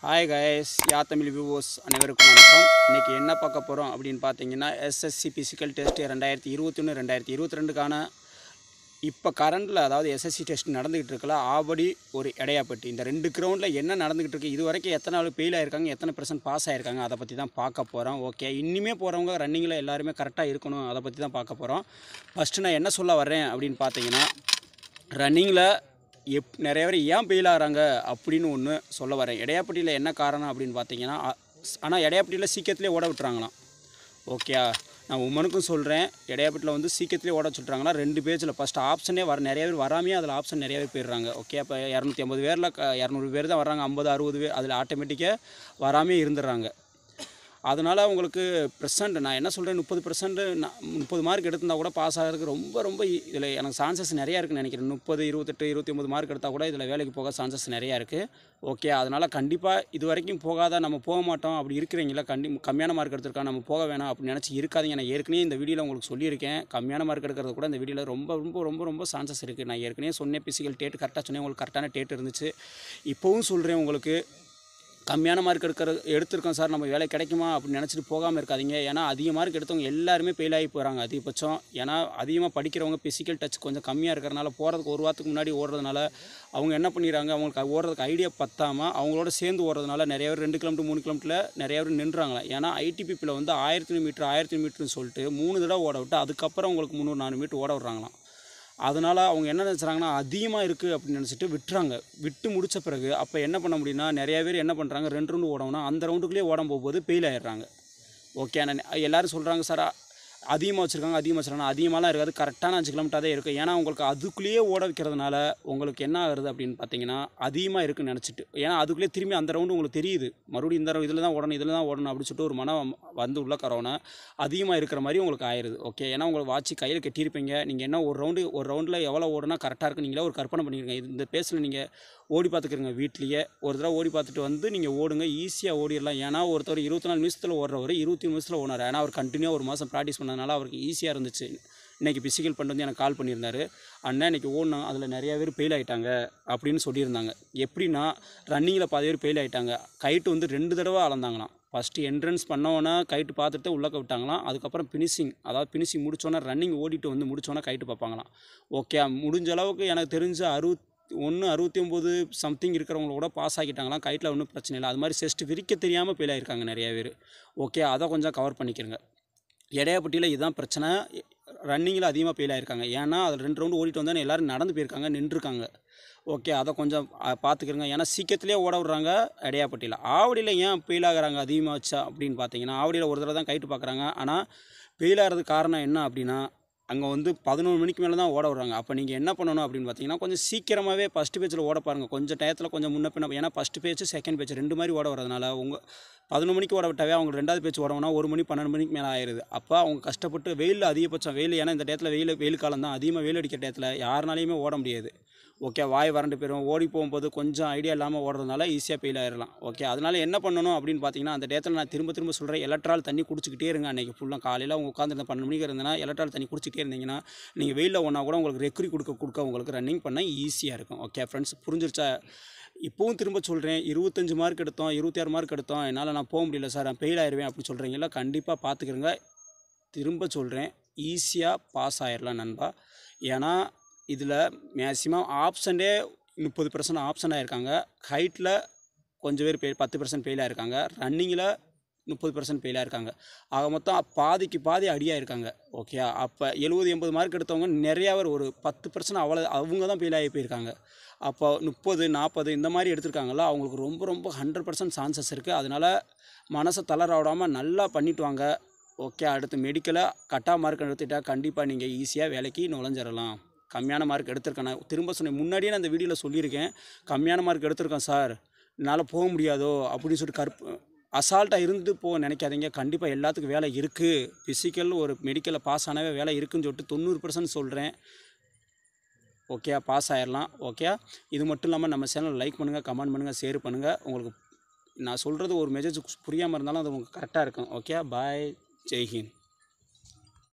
hi guys யா Tamil viewers அனைவருக்கும் வணக்கம் இன்றைக்கி என்ன பார்க்க போகிறோம் அப்படின்னு பார்த்தீங்கன்னா எஸ்எஸ்சி பிசிக்கல் டெஸ்ட் ரெண்டாயிரத்தி இருபத்தொன்று ரெண்டாயிரத்தி இருபத்தி ரெண்டுக்கான இப்போ கரண்டில் அதாவது எஸ்எஸ்சி டெஸ்ட் நடந்துக்கிட்டு இருக்கல ஆவடி ஒரு இடையாப்பட்டி இந்த ரெண்டு கிரவுண்டில் என்ன நடந்துக்கிட்டு இருக்கு இது வரைக்கும் எத்தனை ஆள் ஃபெயில் ஆயிருக்காங்க எத்தனை பர்சன்ட் பாஸ் ஆயிருக்காங்க அதை பற்றி தான் பார்க்க போகிறோம் ஓகே இனிமே போகிறவங்க ரன்னிங்கில் எல்லாருமே கரெக்டாக இருக்கணும் அதை பற்றி தான் பார்க்க போகிறோம் ஃபஸ்ட்டு நான் என்ன சொல்ல வர்றேன் அப்படின்னு பார்த்தீங்கன்னா ரன்னிங்கில் எப் நிறைய பேர் ஏன் ஃபெயில் ஆகிறாங்க அப்படின்னு ஒன்று சொல்ல வரேன் இடையாப்பட்டியில் என்ன காரணம் அப்படின்னு பார்த்தீங்கன்னா ஆனால் இடையாப்பட்டியில் சீக்கிரத்துலேயே ஓட விட்டுறாங்களாம் ஓகே நான் உமனுக்கும் சொல்கிறேன் இடையாப்பட்டியில் வந்து சீக்கிரத்துலேயே ஓட சொல்கிறாங்களா ரெண்டு பேஜில் ஃபஸ்ட் ஆப்ஷனே வர நிறைய பேர் வராமையே அதில் ஆப்ஷன் நிறைய பேர் போயிடுறாங்க ஓகே அப்போ இரநூத்தி ஐம்பது பேரில் க இரநூறு பேர் தான் வர்றாங்க ஐம்பது அறுபது பேர் அதில் ஆட்டோமேட்டிக்காக வராமே இருந்துடுறாங்க அதனால் உங்களுக்கு ப்ரெசண்ட் நான் என்ன சொல்கிறேன் முப்பது பர்சன்ட் முப்பது மார்க் எடுத்திருந்தா கூட பாஸ் ஆகிறதுக்கு ரொம்ப ரொம்ப இதில் எனக்கு சான்சஸ் நிறையா இருக்குன்னு நினைக்கிறேன் முப்பது இருபத்தெட்டு இருபத்தி ஒம்பது மார்க் எடுத்தால் கூட இதில் வேலைக்கு போக சான்சஸ் நிறையா இருக்குது ஓகே அதனால் கண்டிப்பாக இது வரைக்கும் போகாத நம்ம போக மாட்டோம் அப்படி இருக்கிறீங்களா கண்டி கம்மியான மார்க் எடுத்திருக்கோம் நம்ம போக வேணாம் அப்படின்னு நினச்சி இருக்காதீங்க நான் ஏற்கனவே இந்த வீடியோவில் உங்களுக்கு சொல்லியிருக்கேன் கம்மியான மார்க் எடுக்கிறது கூட இந்த வீடியோவில் ரொம்ப ரொம்ப ரொம்ப ரொம்ப சான்சஸ் இருக்குது நான் ஏற்கனவே சொன்னேன் பிசிக்கல் டேட் கரெக்டாக சொன்னேன் உங்களுக்கு கரெக்டான டேட் இருந்துச்சு இப்போவும் சொல்கிறேன் உங்களுக்கு கம்மியான மார்க் எடுக்கிற எடுத்திருக்கோம் சார் நம்ம வேலை கிடைக்குமா அப்படின்னு நினச்சிட்டு போகாமல் இருக்காதீங்க ஏன்னா அதிக மார்க் எடுத்தவங்க எல்லாருமே ஃபெயில் ஆகி போகிறாங்க அதிகபட்சம் ஏன்னா அதிகமாக படிக்கிறவங்க பிசிக்கல் டச் கொஞ்சம் கம்மியாக இருக்கிறனால போகிறதுக்கு ஒரு வாரத்துக்கு முன்னாடி ஓடுறதுனால அவங்க என்ன பண்ணிடுறாங்க அவங்களுக்கு ஓடுறதுக்கு ஐடியா பத்தாமல் அவங்களோட சேர்ந்து ஓடுறதுனால நிறைய பேர் ரெண்டு கிலோமீட்டர் மூணு கிலோமீட்டரில் நிறைய பேர் நின்றாங்களா ஏன்னா ஐடிபிபியில் வந்து ஆயிரத்தி மீட்டர் ஆயிரத்தி மீட்டர்னு சொல்லிட்டு மூணு தடவை ஓட விட்டு அதுக்கப்புறம் உங்களுக்கு முந்நூறு நானூறு மீட்டர் ஓட விட்றாங்களாம் அதனால் அவங்க என்ன நினச்சாங்கன்னா அதிகமாக இருக்குது அப்படின்னு நினச்சிட்டு விட்டுறாங்க விட்டு முடித்த பிறகு அப்போ என்ன பண்ண முடியும்னா நிறைய பேர் என்ன பண்ணுறாங்க ரெண்டு ரவுண்டு ஓடணும்னா அந்த ரவுண்டுக்குள்ளேயே ஓடம் போகும்போது ஃபெயில் ஆயிடுறாங்க ஓகே நான் எல்லோரும் சொல்கிறாங்க சார் அதிகமாக வச்சுருக்காங்க அதிகமாக வச்சுருக்காங்க அதிகமாகலாம் இருக்காது கரெக்டான அஞ்சு கிலோமீட்டர் தான் இருக்குது ஏன்னா உங்களுக்கு அதுக்குள்ளேயே ஓட வைக்கிறதுனால உங்களுக்கு என்ன ஆகுறது அப்படின்னு பார்த்தீங்கன்னா அதிகமாக இருக்குன்னு நினச்சிட்டு ஏன்னா அதுக்குள்ளேயே திரும்பி அந்த ரவுண்டு உங்களுக்கு தெரியுது மறுபடியும் இந்த இதில் தான் ஓடணும் இதில் தான் ஓடணும் அப்படின்னு சொல்லிட்டு ஒரு மனம் வந்து உள்ள கரோனா அதிகமாக இருக்கிற மாதிரி உங்களுக்கு ஆயிடுது ஓகே ஏன்னா உங்களுக்கு வாட்சி கையில் கட்டியிருப்பீங்க நீங்கள் என்ன ஒரு ரவுண்டு ஒரு ரவுண்டில் எவ்வளோ ஓடுனா கரெக்டாக இருக்கு நீங்களே ஒரு கற்பனை பண்ணிருங்க இது இந்த பேஸில் நீங்கள் ஓடி பார்த்துக்கிறங்க வீட்லேயே ஒரு தடவை ஓடி பார்த்துட்டு வந்து நீங்கள் ஓடுங்க ஈஸியாக ஓடிடலாம் ஏன்னா ஒருத்தர் இருபத்தி நாலு நிமிஷத்தில் ஓடுறவர் இருபத்தி நிமிஷத்தில் ஓடினார் ஏன்னா அவர் கண்டினியூ ஒரு மாதம் ப்ராக்டிஸ் பண்ணதுனால அவருக்கு ஈஸியாக இருந்துச்சு இன்றைக்கி பிசிக்கல் பண்ணிட்டு வந்து எனக்கு கால் பண்ணியிருந்தாரு அண்ணன் இன்றைக்கி ஓடினோம் அதில் நிறையா பேர் ஃபெயில் ஆகிட்டாங்க அப்படின்னு சொல்லியிருந்தாங்க எப்படின்னா ரன்னிங்கில் பாதி பேர் ஃபெயில் ஆகிட்டாங்க கைட்டு வந்து ரெண்டு தடவை அளந்தாங்களாம் ஃபஸ்ட்டு என்ட்ரன்ஸ் பண்ணோன்னே கைட்டு பார்த்துட்டு உள்ளக்க விட்டாங்களாம் அதுக்கப்புறம் ஃபினிஷிங் அதாவது ஃபினிஷிங் முடிச்சோன்னே ரன்னிங் ஓடிட்டு வந்து முடிச்சோன்னே கைட்டு பார்ப்பாங்களாம் ஓகே முடிஞ்ச அளவுக்கு எனக்கு தெரிஞ்ச அறுபத் ஒன்று அறுபத்தி ஒம்பது சம்திங் இருக்கிறவங்கள கூட பாஸ் ஆகிட்டாங்களாம் கைட்டில் ஒன்றும் பிரச்சனை இல்லை அது மாதிரி செஸ்ட் விரிக்க தெரியாமல் ஃபெயில் ஆயிருக்காங்க நிறைய பேர் ஓகே அதை கொஞ்சம் கவர் பண்ணிக்கிறங்க இடையப்பட்டியில் இதுதான் பிரச்சனை ரன்னிங்கில் அதிகமாக ஃபெயில் ஆயிருக்காங்க ஏன்னா அதில் ரெண்டு ரவுண்டு ஓடிட்டு வந்தால் எல்லோரும் நடந்து போயிருக்காங்க நின்றுருக்காங்க ஓகே அதை கொஞ்சம் பார்த்துக்கிறங்க ஏன்னா சீக்கிரத்துலேயே ஓட விட்றாங்க இடையாப்பட்டியில் ஆவடியில் ஏன் ஃபெயில் ஆகுறாங்க அதிகமாக வச்சா அப்படின்னு பார்த்தீங்கன்னா ஆவடியில் ஒரு தடவை தான் கைட்டு பார்க்குறாங்க ஆனால் ஃபெயில் ஆகிறதுக்கு காரணம் என்ன அப்படின்னா அங்கே வந்து பதினொரு மணிக்கு மேலே தான் ஓட விட்றாங்க அப்போ நீங்கள் என்ன பண்ணணும் அப்படின்னு பார்த்தீங்கன்னா கொஞ்சம் சீக்கிரமாகவே ஃபஸ்ட்டு பேஜில் ஓட பாருங்கள் கொஞ்சம் டயத்தில் கொஞ்சம் முன்ன பின்ன ஏன்னா ஃபஸ்ட்டு பேஜ் செகண்ட் பேஜ் ரெண்டு மாதிரி ஓட வரதுனால உங்கள் பதினொரு மணிக்கு ஓட விட்டாவே அவங்க ரெண்டாவது பேச்சு ஓடணும்னா ஒரு மணி பன்னெண்டு மணிக்கு மேலே ஆயிடுது அப்போ அவங்க கஷ்டப்பட்டு வெயில் அதிகபட்சம் வெயில் ஏன்னா இந்த டயத்தில் வெயில் வெயில் காலம் தான் அதிகமாக வெயில் அடிக்கிற டயத்தில் யாருனாலையுமே ஓட முடியாது ஓகே வாய் வறண்டு போயிடும் ஓடி போகும்போது கொஞ்சம் ஐடியா இல்லாமல் ஓடுறதுனால ஈஸியாக ஃபெயில் ஆயிடலாம் ஓகே அதனால் என்ன பண்ணணும் அப்படின்னு பார்த்தீங்கன்னா அந்த டயத்தில் நான் திரும்ப திரும்ப சொல்கிறேன் எலக்ட்ரால் தண்ணி குடிச்சிக்கிட்டே இருங்க அன்றைக்கி ஃபுல்லாக காலையில் அவங்க உட்காந்துருந்த பன்னெண்டு மணிக்கு இருந்தேன்னா எலக்ட்ரால் தண்ணி குடிச்சிக்கிட்டே இருந்தீங்கன்னா நீங்கள் வெயிலில் ஒன்றா கூட உங்களுக்கு ரெக்ரி கொடுக்க கொடுக்க உங்களுக்கு ரன்னிங் பண்ண ஈஸியாக இருக்கும் ஓகே ஃப்ரெண்ட்ஸ் புரிஞ்சிருச்சா இப்போவும் திரும்ப சொல்கிறேன் இருபத்தஞ்சு மார்க் எடுத்தோம் இருபத்தி ஆறு மார்க் எடுத்தோம் என்னால் நான் போக முடியல சார் நான் ஃபெயில் ஆயிடுவேன் அப்படின்னு சொல்கிறீங்களா கண்டிப்பாக பார்த்துக்கிறங்க திரும்ப சொல்கிறேன் ஈஸியாக பாஸ் ஆயிடலாம் நண்பா ஏன்னா இதில் மேக்ஸிமம் ஆப்ஷனே முப்பது பர்சன்ட் ஆப்ஷன் ஆகிருக்காங்க ஹைட்டில் கொஞ்சம் பேர் ஃபெயில் பத்து பர்சன்ட் ஃபெயில் ஆயிருக்காங்க ரன்னிங்கில் முப்பது பர்சன்ட் ஃபெயில் ஆயிருக்காங்க ஆக மொத்தம் பாதிக்கு பாதி அடியாக இருக்காங்க ஓகே அப்போ எழுபது எண்பது மார்க் எடுத்தவங்க நிறையா பேர் ஒரு பத்து பர்சன்ட் அவ்வளோ அவங்க தான் ஃபெயில் ஆகி போயிருக்காங்க அப்போ முப்பது நாற்பது இந்த மாதிரி எடுத்திருக்காங்களா அவங்களுக்கு ரொம்ப ரொம்ப ஹண்ட்ரட் பர்சன்ட் சான்சஸ் இருக்குது அதனால் மனசை தளர விடாமல் நல்லா பண்ணிட்டு வாங்க ஓகே அடுத்து மெடிக்கலாக கட்டா மார்க் எடுத்துட்டா கண்டிப்பாக நீங்கள் ஈஸியாக வேலைக்கு நுழைஞ்சிடலாம் கம்மியான மார்க் எடுத்திருக்கேன் நான் திரும்ப சொன்னேன் முன்னாடியே நான் இந்த வீடியோவில் சொல்லியிருக்கேன் கம்மியான மார்க் எடுத்திருக்கேன் சார் என்னால் போக முடியாதோ அப்படின்னு சொல்லிட்டு கற்பு அசால்ட்டாக இருந்து போக நினைக்காதீங்க கண்டிப்பாக எல்லாத்துக்கும் வேலை இருக்குது ஃபிசிக்கல் ஒரு மெடிக்கலில் பாஸ் ஆனவே வேலை இருக்குன்னு சொல்லிட்டு தொண்ணூறு பர்சன்ட் சொல்கிறேன் ஓகே பாஸ் ஆயிடலாம் ஓகே இது மட்டும் இல்லாமல் நம்ம சேனல் லைக் பண்ணுங்கள் கமெண்ட் பண்ணுங்கள் ஷேர் பண்ணுங்கள் உங்களுக்கு நான் சொல்கிறது ஒரு மெசேஜ் புரியாமல் இருந்தாலும் அது உங்களுக்கு கரெக்டாக இருக்கும் ஓகே பாய் ஜெய்ஹிந்த்